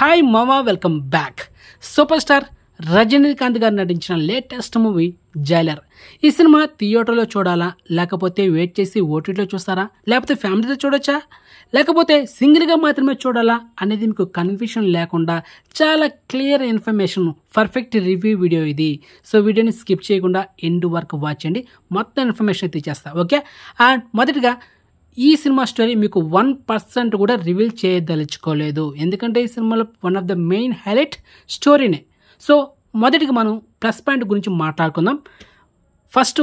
hi మామా welcome back super star Rajinikanth garu నటించిన latest movie Jailer ఈ సినిమా థియేటర్లో చూడాలా లేకపోతే వెయిట్ చేసి ఓటీటీలో చూస్తారా లేకపోతే ఫ్యామిలీతో చూడొచ్చా లేకపోతే సింగిల్గా మాత్రమే చూడాలా అనేది మీకు కన్ఫ్యూషన్ లేకుండా చాలా clear information perfect review video ఇది సో వీడియోని స్కిప్ చేయకుండా ఎండ్ వరకు వాచ్ చేయండి మొత్తం ఇన్ఫర్మేషన్ అయితే ఇచ్చేస్తా ఓకే అండ్ మొదటిగా ఈ సినిమా స్టోరీ మీకు వన్ పర్సెంట్ కూడా రివీల్ చేయదలుచుకోలేదు ఎందుకంటే ఈ సినిమాలో one of the main highlight స్టోరీనే సో మొదటిగా మనం ప్లస్ పాయింట్ గురించి మాట్లాడుకుందాం ఫస్ట్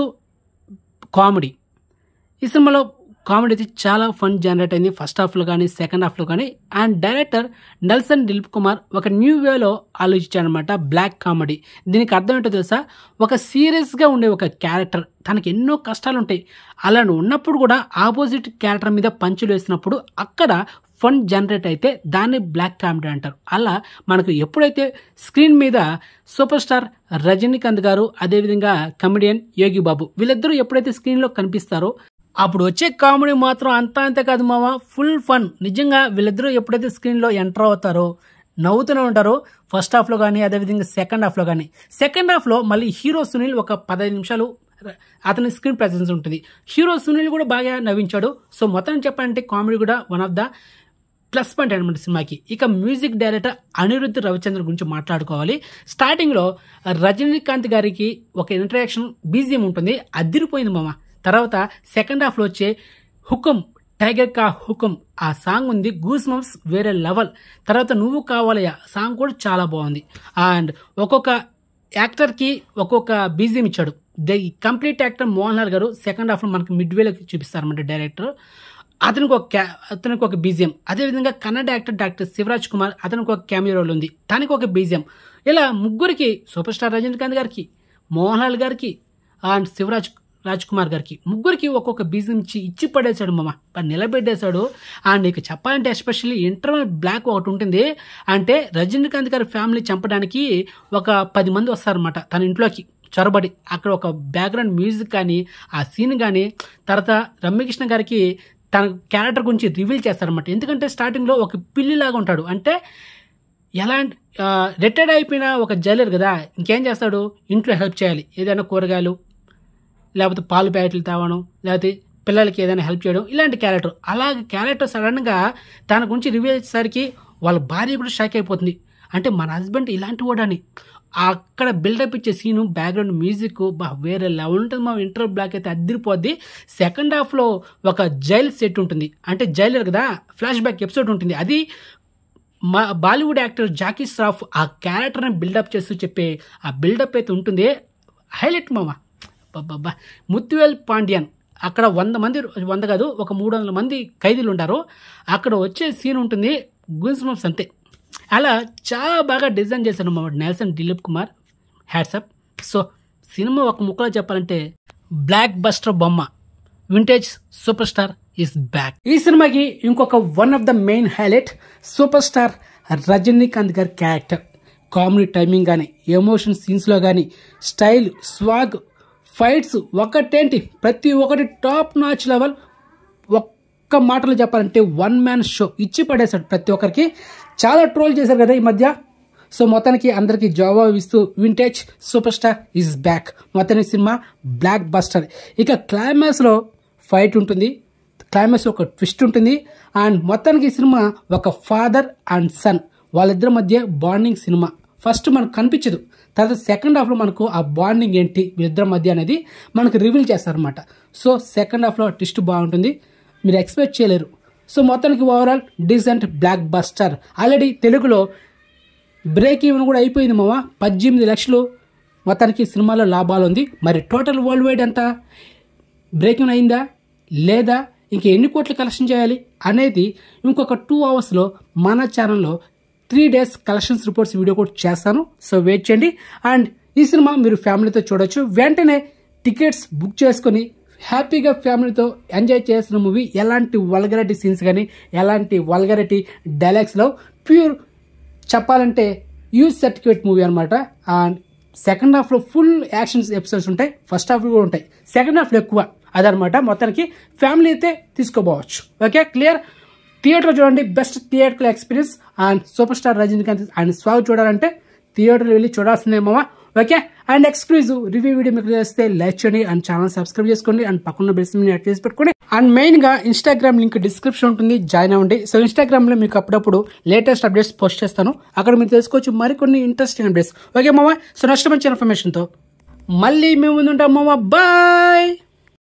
కామెడీ ఈ సినిమాలో కామెడీ అయితే చాలా ఫన్ జనరేట్ అయింది ఫస్ట్ హాఫ్లో కానీ సెకండ్ హాఫ్లో కానీ అండ్ డైరెక్టర్ నెల్సన్ దిలీప్ కుమార్ ఒక న్యూ వేలో ఆలోచించాడనమాట బ్లాక్ కామెడీ దీనికి అర్థం ఏంటో తెలుసా ఒక సీరియస్గా ఉండే ఒక క్యారెక్టర్ తనకి ఎన్నో కష్టాలు ఉంటాయి అలా ఉన్నప్పుడు కూడా ఆపోజిట్ క్యారెక్టర్ మీద పంచులు వేసినప్పుడు అక్కడ ఫన్ జనరేట్ అయితే దాన్ని బ్లాక్ కామెడీ అంటారు అలా మనకు ఎప్పుడైతే స్క్రీన్ మీద సూపర్ స్టార్ రజనీకాంత్ గారు అదేవిధంగా కమెడియన్ యోగి బాబు వీళ్ళిద్దరూ ఎప్పుడైతే స్క్రీన్లో కనిపిస్తారో అప్పుడు వచ్చే కామెడీ మాత్రం అంతా అంతే కాదు మామ ఫుల్ ఫన్ నిజంగా వీళ్ళిద్దరూ ఎప్పుడైతే స్క్రీన్లో ఎంటర్ అవుతారో నవ్వుతూనే ఉంటారో ఫస్ట్ హాఫ్లో కానీ అదేవిధంగా సెకండ్ హాఫ్లో కానీ సెకండ్ హాఫ్లో మళ్ళీ హీరో సునీల్ ఒక పదహైదు నిమిషాలు అతని స్క్రీన్ ప్రెసెన్స్ ఉంటుంది హీరో సునీల్ కూడా బాగా నవ్వించాడు సో మొత్తం చెప్పాలంటే కామెడీ కూడా one of the plus point అనమాట సినిమాకి ఇక మ్యూజిక్ డైరెక్టర్ అనిరుద్ధ్ రవిచంద్ర గురించి మాట్లాడుకోవాలి స్టార్టింగ్లో రజనీకాంత్ గారికి ఒక ఇంటరాక్షన్ బీజియం ఉంటుంది అదిరిపోయింది మామ తర్వాత సెకండ్ హాఫ్లో వచ్చే హుకుం టైగర్ కా హుకుం ఆ సాంగ్ ఉంది గూస్ మంప్స్ వేరే లెవెల్ తర్వాత నువ్వు కావాలయ్యా సాంగ్ కూడా చాలా బాగుంది అండ్ ఒక్కొక్క యాక్టర్కి ఒక్కొక్క బీజియం ఇచ్చాడు the complete actor Mohanlal garu second హాఫ్లో మనకి మిడ్ వేలోకి చూపిస్తారన్నమాట డైరెక్టర్ అతనికి ఒక క్యా అతనికి ఒక బీజియం అదేవిధంగా కన్నడ యాక్టర్ డాక్టర్ శివరాజ్ కుమార్ అతనికి ఒక క్యామియో రోల్ ఉంది తనకి ఒక బీజియం ఇలా ముగ్గురికి సూపర్ స్టార్ రజనీకాంత్ గారికి మోహన్ లాల్ గారికి అండ్ శివరాజ్ రాజ్ కుమార్ గారికి ముగ్గురికి ఒక్కొక్క బీజియం ఇచ్చి ఇచ్చి పడేశాడు మామ మరి నిలబెట్టేశాడు అండ్ నీకు చెప్పాలంటే ఎస్పెషల్లీ ఇంటర్వల్ బ్లాక్ ఒకటి ఉంటుంది అంటే రజనీకాంత్ గారి ఫ్యామిలీ చంపడానికి ఒక పది మంది వస్తారనమాట తన ఇంట్లోకి చొరబడి అక్కడ ఒక బ్యాక్గ్రౌండ్ మ్యూజిక్ కానీ ఆ సీన్ కానీ తర్వాత రమ్యకృష్ణ గారికి తన క్యారెక్టర్ గురించి రివీల్ చేస్తారనమాట ఎందుకంటే స్టార్టింగ్లో ఒక పిల్లిలాగా ఉంటాడు అంటే ఎలాంటి రిటైర్డ్ అయిపోయిన ఒక జైలర్ కదా ఇంకేం చేస్తాడు ఇంట్లో హెల్ప్ చేయాలి ఏదైనా కూరగాయలు లేకపోతే పాలు ప్యాకెట్లు తేవడం లేకపోతే పిల్లలకి ఏదైనా హెల్ప్ చేయడం ఇలాంటి క్యారెక్టర్ అలాగే క్యారెక్టర్ సడన్గా తన గురించి రివ్యూ చేసేసరికి వాళ్ళ భార్య కూడా షాక్ అయిపోతుంది అంటే మన హస్బెండ్ ఇలాంటి వాడని అక్కడ బిల్డప్ ఇచ్చే సీను బ్యాక్గ్రౌండ్ మ్యూజిక్ బా వేరే లెవెల్ ఉంటుంది మా ఇంటర్ బ్లాక్ అయితే అద్దరిపోద్ది సెకండ్ హాఫ్లో ఒక జైల్ సెట్ ఉంటుంది అంటే జైలర్ కదా ఫ్లాష్ బ్యాక్ ఎపిసోడ్ ఉంటుంది అది మా బాలీవుడ్ యాక్టర్ జాకీ శ్రాఫ్ ఆ క్యారెక్టర్ని బిల్డప్ చేస్తూ చెప్పే ఆ బిల్డప్ అయితే ఉంటుంది హైలైట్ మామ బాబా ముత్తువేల్ పాండ్యన్ అక్కడ వంద మంది వంద కాదు ఒక మూడు వందల మంది ఖైదీలు ఉంటారు అక్కడ వచ్చే సీన్ ఉంటుంది గూన్స్ మంప్స్ అంతే అలా చాలా బాగా డిజైన్ చేశాడు మా నెల్సన్ దిలీప్ కుమార్ హ్యాట్సప్ సో సినిమా ఒక ముక్కలో చెప్పాలంటే బ్లాక్ బస్టర్ బొమ్మ vintage super star is back ఈ సినిమాకి ఇంకొక one of the main highlight super star Rajinikanth గారి క్యారెక్టర్ కామెడీ టైమింగ్ కానీ ఎమోషన్ సీన్స్లో కానీ స్టైల్ స్వాగ్ ఫైట్స్ ఒకటేంటి ప్రతి ఒక్కటి టాప్ నాచ్ లెవెల్ ఒక్క మాటలో చెప్పాలంటే వన్ మ్యాన్ షో ఇచ్చి పడేశాడు ప్రతి ఒక్కరికి చాలా ట్రోల్ చేశారు కదా ఈ మధ్య సో మొత్తానికి అందరికీ జవాబు ఇస్తూ vintage super star is back మొత్తానికి సినిమా బ్లాక్ బస్టర్ ఇక క్లైమాక్స్లో ఫైట్ ఉంటుంది క్లైమాక్స్లో ఒక ట్విస్ట్ ఉంటుంది అండ్ మొత్తానికి ఈ సినిమా ఒక ఫాదర్ అండ్ సన్ వాళ్ళిద్దరి మధ్య బాండింగ్ సినిమా ఫస్ట్ మనకు కనిపించదు తర్వాత సెకండ్ హాఫ్లో మనకు ఆ బాండింగ్ ఏంటి వీళ్ళిద్దరి మధ్య అనేది మనకు రివీల్ చేస్తారనమాట సో సెకండ్ హాఫ్లో ట్విస్ట్ బాగుంటుంది మీరు ఎక్స్పెక్ట్ చేయలేరు సో మొత్తానికి overall decent blockbuster already తెలుగులో బ్రేక్ ఈవెన్ కూడా అయిపోయింది మామ పద్దెనిమిది లక్షలు మొత్తానికి సినిమాలో లాభాలు ఉంది మరి టోటల్ వరల్డ్ వైడ్ ఎంత బ్రేక్ ఈవెన్ అయిందా లేదా ఇంకా ఎన్ని కోట్లు కలెక్షన్ చేయాలి అనేది ఇంకొక టూ అవర్స్లో మన ఛానల్లో three days collections reports video కూడా చేస్తాను సో వెయిట్ చేయండి అండ్ ఈ సినిమా మీరు ఫ్యామిలీతో చూడొచ్చు వెంటనే టికెట్స్ బుక్ చేసుకొని హ్యాపీగా ఫ్యామిలీతో ఎంజాయ్ చేసిన మూవీ ఎలాంటి వల్గరిటీ సీన్స్ కానీ ఎలాంటి వల్గరిటీ డైలాగ్స్లో ప్యూర్ చెప్పాలంటే యూజ్ సర్టిఫికేట్ మూవీ అనమాట అండ్ సెకండ్ హాఫ్లో ఫుల్ యాక్షన్స్ ఎపిసోడ్స్ ఉంటాయి ఫస్ట్ హాఫ్లో కూడా ఉంటాయి సెకండ్ హాఫ్లో ఎక్కువ అదనమాట మొత్తానికి ఫ్యామిలీ అయితే తీసుకోపోవచ్చు ఓకే క్లియర్ థియేటర్ చూడండి best theatre experience and super star Rajinikanth and swag చూడాలంటే థియేటర్ వెళ్ళి చూడాల్సిందే మామ okay and exclusive review video మీకు చేస్తే లైక్ చేయండి అండ్ ఛానల్ సబ్స్క్రైబ్ చేసుకోండి అండ్ పక్కన బెల్స్ యాడ్ చేసి పెట్టుకోండి అండ్ మెయిన్ గా ఇన్స్టాగ్రామ్ లింక్ డిస్క్రిప్షన్ ఉంటుంది జాయిన్ అవ్వండి సో ఇన్స్టాగ్రామ్ లో మీకు అప్పుడప్పుడు లేటెస్ట్ అప్డేట్స్ పోస్ట్ చేస్తాను అక్కడ మీరు తెలుసుకోవచ్చు మరికొన్ని ఇంట్రెస్టింగ్ అప్డేట్స్ ఓకే మామ సో నెక్స్ట్ మంచి ఇన్ఫర్మేషన్ తో మళ్ళీ మేము ముందుంటాం మామ బాయ్